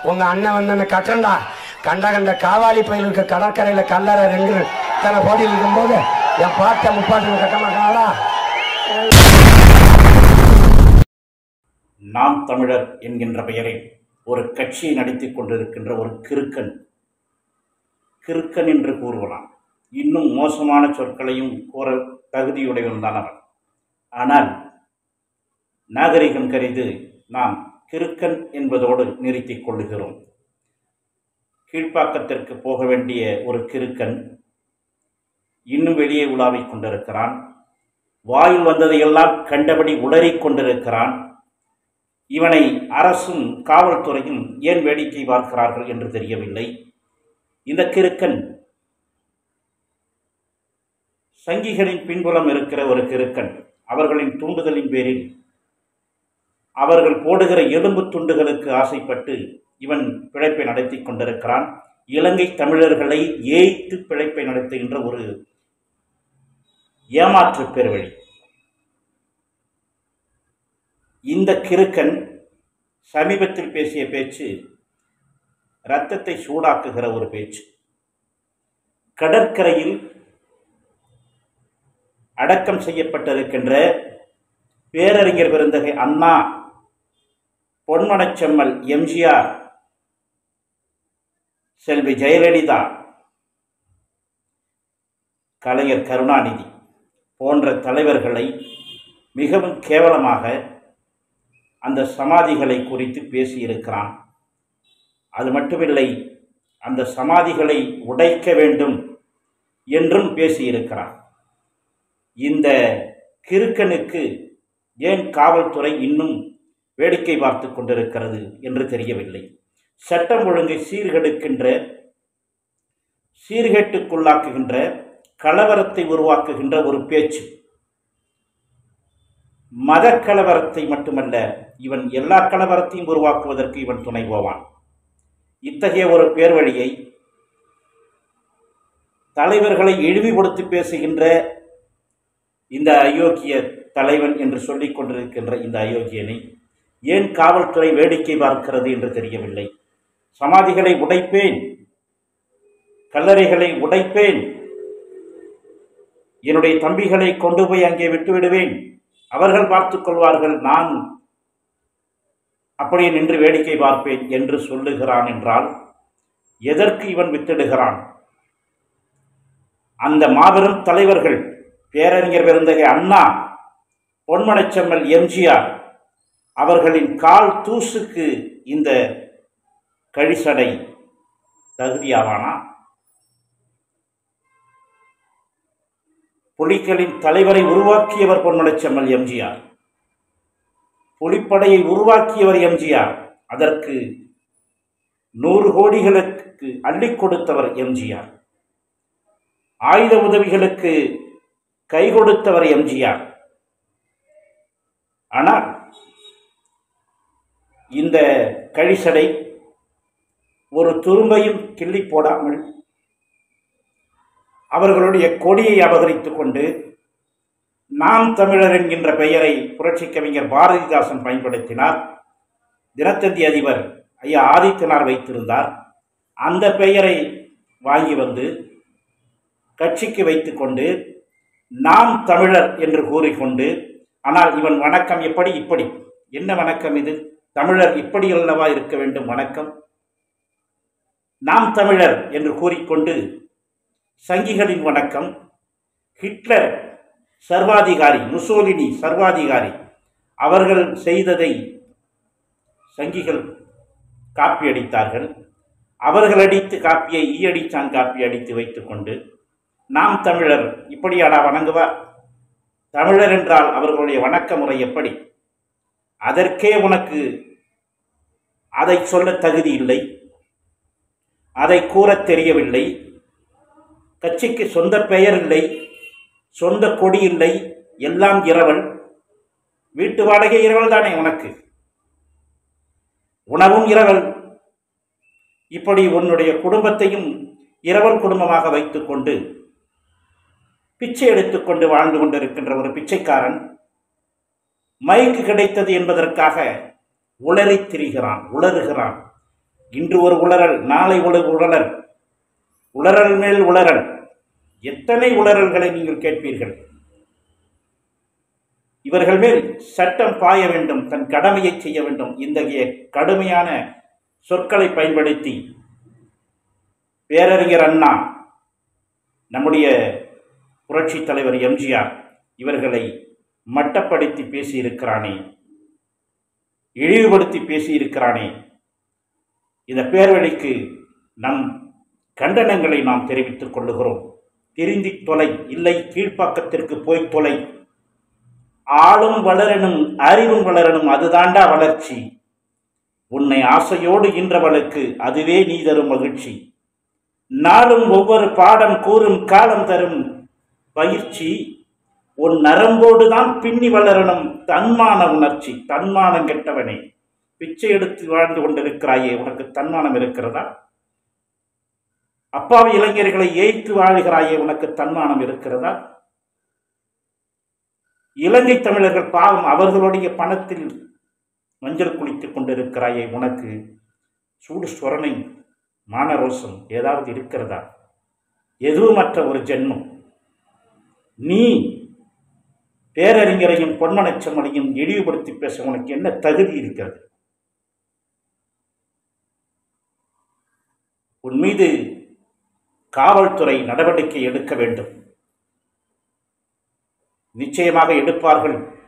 உங்க அண்ணன் வந்து கட்டண்டா கண்ட கண்ட காவாலி பயிலுக்கு கடற்கரையில கல்லறை ரெண்டு இத்தனை கோடி இருக்கும்போது என் பாட்டை முப்பாட்டு கட்ட மாட்டாங்களா நாம் தமிழர் என்கின்ற பெயரில் ஒரு கட்சியை நடத்திக் கொண்டிருக்கின்ற ஒரு கிறுக்கன் கிறுக்கன் என்று கூறுவலாம் இன்னும் மோசமான சொற்களையும் கூற தகுதியுடையவன் தான் அவன் ஆனால் நாகரிகம் கருதி நாம் கிறுக்கன் என்பதோடு நிறுத்திக் கொள்ளுகிறோம் கீழ்ப்பாக்கத்திற்கு போக வேண்டிய ஒரு கிறுக்கன் இன்னும் வெளியே உலாவிக் கொண்டிருக்கிறான் வாயில் வந்ததையெல்லாம் கண்டபடி உளறிக் கொண்டிருக்கிறான் இவனை அரசும் காவல்துறையும் ஏன் வேடிக்கை பார்க்கிறார்கள் என்று தெரியவில்லை இந்த கிறுக்கன் சங்கிகளின் பின்புலம் இருக்கிற ஒரு கிறுக்கன் அவர்களின் தூண்டுதலின் பேரில் அவர்கள் போடுகிற எலும்பு துண்டுகளுக்கு ஆசைப்பட்டு இவன் பிழைப்பை நடத்தி கொண்டிருக்கிறான் இலங்கை தமிழர்களை ஏய்த்து பிழைப்பை நடத்துகின்ற ஒரு ஏமாற்று பெருவழி இந்த கிறுக்கன் சமீபத்தில் பேசிய பேச்சு இரத்தத்தை சூடாக்குகிற ஒரு பேச்சு கடற்கரையில் அடக்கம் செய்யப்பட்டிருக்கின்ற பேரறிஞர் பெருந்தகை அண்ணா பொன்மனச்செம்மல் எம்ஜிஆர் செல்வி ஜெயலலிதா கலைஞர் கருணாநிதி போன்ற தலைவர்களை மிகவும் கேவலமாக அந்த சமாதிகளை குறித்து பேசியிருக்கிறான் அது மட்டுமில்லை அந்த சமாதிகளை உடைக்க வேண்டும் என்றும் பேசியிருக்கிறான் இந்த கிறுக்கனுக்கு ஏன் காவல்துறை இன்னும் வேடிக்கை பார்த்து கொண்டிருக்கிறது என்று தெரியவில்லை சட்டம் ஒழுங்கை சீர்கெடுக்கின்ற சீர்கேட்டுக்குள்ளாக்குகின்ற கலவரத்தை உருவாக்குகின்ற ஒரு பேச்சு மத கலவரத்தை மட்டுமல்ல இவன் எல்லா கலவரத்தையும் உருவாக்குவதற்கு இவன் துணை போவான் இத்தகைய ஒரு பேர்வழியை தலைவர்களை இழிவுபடுத்தி பேசுகின்ற இந்த அயோக்கிய தலைவன் என்று சொல்லிக் கொண்டிருக்கின்ற இந்த அயோக்கியனை ஏன் காவல்துறை வேடிக்கை பார்க்கிறது என்று தெரியவில்லை சமாதிகளை உடைப்பேன் கல்லறைகளை உடைப்பேன் என்னுடைய தம்பிகளை கொண்டு போய் அங்கே விட்டு விடுவேன் அவர்கள் பார்த்துக் கொள்வார்கள் நான் அப்படியே நின்று வேடிக்கை பார்ப்பேன் என்று சொல்லுகிறான் என்றால் எதற்கு இவன் வித்திடுகிறான் அந்த மாபெரும் தலைவர்கள் பேரறிஞர் பெருந்தகை அண்ணா பொன்மனச்செம்மல் எம்ஜிஆர் அவர்களின் கால் தூசுக்கு இந்த கழிசடை தகுதியாவானா புலிகளின் தலைவரை உருவாக்கியவர் பொன்மனச்செம்மல் எம்ஜிஆர் புலிப்படையை உருவாக்கியவர் எம்ஜிஆர் அதற்கு நூறு கோடிகளுக்கு அள்ளி கொடுத்தவர் எம்ஜிஆர் ஆயுத உதவிகளுக்கு கை கொடுத்தவர் எம்ஜிஆர் ஆனால் இந்த கழிசடை ஒரு துரும்பையும் கிள்ளி போடாமல் அவர்களுடைய கொடியை அபகரித்துக் கொண்டு நாம் தமிழர் என்கின்ற பெயரை புரட்சி கவிஞர் பாரதிதாசன் பயன்படுத்தினார் தினத்தந்தி அதிபர் ஐயா ஆதித்தனார் வைத்திருந்தார் அந்த பெயரை வாங்கி வந்து கட்சிக்கு வைத்துக்கொண்டு நாம் தமிழர் என்று கூறிக்கொண்டு ஆனால் இவன் வணக்கம் எப்படி இப்படி என்ன வணக்கம் இது தமிழர் இப்படி அல்லவா இருக்க வேண்டும் வணக்கம் நாம் தமிழர் என்று கூறிக்கொண்டு சங்கிகளின் வணக்கம் ஹிட்லர் சர்வாதிகாரி முசோலினி சர்வாதிகாரி அவர்கள் செய்ததை சங்கிகள் காப்பி அடித்தார்கள் அவர்கள் அடித்து காப்பியை ஈயடிச்சான் காப்பி அடித்து வைத்துக்கொண்டு நாம் தமிழர் இப்படியாடா வணங்குவார் தமிழர் என்றால் அவர்களுடைய வணக்க முறை எப்படி அதற்கே உனக்கு அதை சொல்ல தகுதி இல்லை அதை கூறத் தெரியவில்லை கட்சிக்கு சொந்த பெயர் இல்லை சொந்த கொடி இல்லை எல்லாம் இரவல் வீட்டு வாடகை இரவல் தானே உனக்கு உணவும் இரவல் இப்படி உன்னுடைய குடும்பத்தையும் இரவல் குடும்பமாக வைத்துக்கொண்டு பிச்சை எடுத்துக்கொண்டு வாழ்ந்து கொண்டிருக்கின்ற ஒரு பிச்சைக்காரன் மைக்கு கிடைத்தது என்பதற்காக உளறித் திரிகிறான் உளறுகிறான் இன்று ஒரு உளறல் நாளை ஒரு உளறல் உளறல் மேல் உளறல் எத்தனை உளறல்களை நீங்கள் கேட்பீர்கள் இவர்கள் மேல் சட்டம் பாய வேண்டும் தன் கடமையை செய்ய வேண்டும் இத்தகைய கடுமையான சொற்களை பயன்படுத்தி பேரறிஞர் அண்ணா நம்முடைய புரட்சித் தலைவர் எம்ஜிஆர் இவர்களை மட்டப்படுத்தி பேசியிருக்கிறானே இழிவுபடுத்தி பேசியிருக்கிறானே இந்த பேர்வழிக்கு நம் கண்டனங்களை நாம் தெரிவித்துக் கொள்ளுகிறோம் திருந்தி தொலை இல்லை கீழ்ப்பாக்கத்திற்கு போய் தொலை ஆளும் வளரணும் அறிவும் வளரணும் அதுதாண்டா வளர்ச்சி உன்னை ஆசையோடு ஈன்றவளுக்கு அதுவே நீ தரும் மகிழ்ச்சி நாளும் ஒவ்வொரு பாடம் கூறும் காலம் தரும் பயிற்சி உன் நரம்போடு தான் பின்னி வளரணும் தன்மான உணர்ச்சி தன்மானம் கெட்டவனே பிச்சை எடுத்து வாழ்ந்து கொண்டிருக்கிறாயே உனக்கு தன்மானம் இருக்கிறதா அப்பாவி இளைஞர்களை ஏய்த்து வாழ்கிறாயே உனக்கு தன்மானம் இருக்கிறதா இலங்கை தமிழர்கள் பாவம் அவர்களுடைய பணத்தில் மஞ்சள் குளித்துக் கொண்டிருக்கிறாயே உனக்கு சூடு சொரணை மானரோசம் ஏதாவது இருக்கிறதா எதுவுமற்ற ஒரு ஜென்மம் நீ பேரறிஞரையும் பொன்மனச்சம்மனையும் இழிவுபடுத்தி பேச உனக்கு என்ன தகுதி இருக்கிறது உன் மீது காவல்துறை நடவடிக்கை எடுக்க வேண்டும் நிச்சயமாக எடுப்பார்கள்